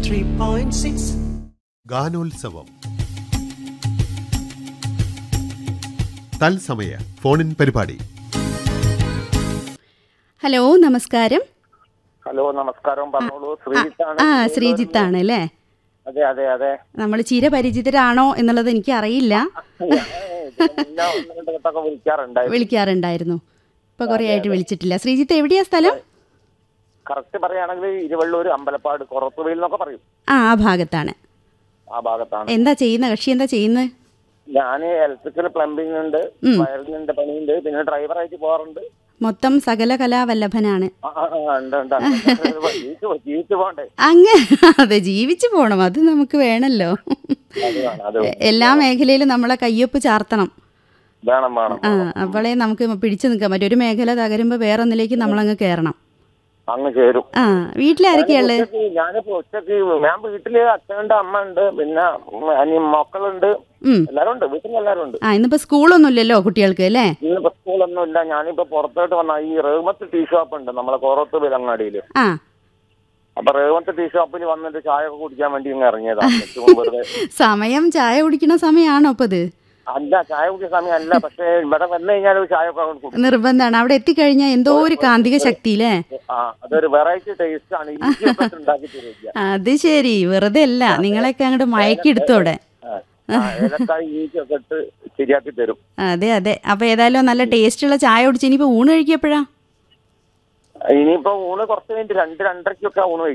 93.6 ഗാനോത്സവം തത്സമയ ഫോണിൻ പരിപാടി ഹലോ നമസ്കാരം ഹലോ നമസ്കാരം പറഞ്ഞോളൂ ശ്രീജിത്താണ് ആ ശ്രീജിത്താണ് അല്ലേ അതെ അതെ അതെ നമ്മൾ ചിരപരിചിതരാണോ എന്നുള്ളത് എനിക്ക് അറിയില്ല ഞാൻ ഇതിന് മുന്നേ ഒന്ന് രണ്ട് വട്ടമൊക്കെ വിളിക്കാറുണ്ടായിരുന്നു വിളിക്കാറുണ്ടായിരുന്നു ഇപ്പൊ കുറേ ആയിട്ട് വിളിച്ചിട്ടില്ല ശ്രീജിത്ത് എവിടെയാ സ്ഥലം കറക്റ്റ് പറയുകയാണെങ്കിൽ ഇരുവള്ളൂർ അമ്പലപ്പാട് കൊറത്തുവയിൽ എന്നൊക്കെ പറയും ആ ആ ഭാഗത്താണ് ആ ഭാഗത്താണ് എന്താ ചെയ്യുന്ന കക്ഷി എന്താ ചെയ്യുന്നത് ഞാൻ ഇലക്ട്രിക്കൽ പ്ലംബിംഗ് ഉണ്ട് വയറിങ്ങിന്റെ പണിയുണ്ട് പിന്നെ ഡ്രൈവറായിട്ട് പോകാറുണ്ട് മൊത്തം സകല കലാവല്ലഭനാണ് ആ, ആ, ആ, ഉണ്ട് ഉണ്ട് ജീവിച്ചു പോ- ജീവിച്ചു പോണ്ടേ അങ്ങ് അതെ ജീവിച്ചു പോണം അത് നമുക്ക് വേണല്ലോ അത് വേണം അത് എല്ലാ മേഖലയിലും നമ്മളെ കയ്യൊപ്പ് ചാർത്തണം വേണം വേണം ആ അപ്പോളേ നമുക്ക് പിടിച്ചു നിൽക്കാൻ പറ്റും ഒരു മേഖല തകരുമ്പോൾ വേറൊന്നിലേക്ക് നമ്മളങ്ങ് കയറണം അങ്ങ് ചേരും ആ വീട്ടിലാരൊക്കെയുള്ളത് ഉച്ചക്ക് ഞാനിപ്പോ ഉച്ചക്ക് ഞാൻ വീട്ടില് അച്ഛനുണ്ട് അമ്മ ഉണ്ട് പിന്നെ അനി മക്കളുണ്ട് ഉം എല്ലാരും ഉണ്ട് വീട്ടിൽ എല്ലാരും ഉണ്ട് ആ ഇന്നിപ്പോ സ്കൂളൊന്നും ഇല്ലല്ലോ കുട്ടികൾക്ക് അല്ലേ ഇന്നിപ്പോ സ്കൂളൊന്നും ഇല്ല ഞാനിപ്പോ പുറത്തോട്ട് വന്ന ഈ റേമത്ത് ടീ ഷോപ്പ് ഉണ്ട് നമ്മളെ കോറത്ത് വിലങ്ങാടിയില് ആ അപ്പൊ റേമത്ത് ടീ ഷോപ്പിൽ വന്നിട്ട് ചായ ഒക്കെ കുടിക്കാൻ വേണ്ടി ഇങ്ങ് ഇറങ്ങിയതാണ് ചുമ്മാ വെറുതെ സമയം ചായ കുടിക്കണ സമയമാണോ ഇപ്പൊ ഇത് അല്ല ചായ കുടിക്കുന്ന സമയമല്ല പക്ഷെ ഇവിടെ വന്നു കഴിഞ്ഞാൽ ഒരു ചായ ഒക്കെ അങ്ങ് കുടിക്കും നിർബന്ധമാണ് അവിടെ എത്തിക്കഴിഞ്ഞാൽ എന്തോ ഒരു കാന്തിക ശക്തി അല്ലേ ആ അതൊരു വെറൈറ്റി ടേസ്റ്റ് ആണ് ഈസി ഒക്കെ ഉണ്ടാക്കി തരിക അത് ശരി വെറുതെ അല്ല നിങ്ങളെയൊക്കെ അങ്ങോട്ട് മയക്കിയെടുത്തു അവിടെ ഏലക്കായ ഈച്ചി ഒക്കെ ഇട്ട് ശരിയാക്കി തരും അതെ അതെ അപ്പൊ ഏതായാലും നല്ല ടേസ്റ്റുള്ള ചായ കുടിച്ച് ഇനിയിപ്പോ ഊണ് കഴിക്കപ്പോഴാ ഇനിയിപ്പോ ഊണ് കുറച്ച് കഴിഞ്ഞിട്ട് രണ്ട് രണ്ടരയ്ക്കൊക്കെ ഊണ് കഴിക്കും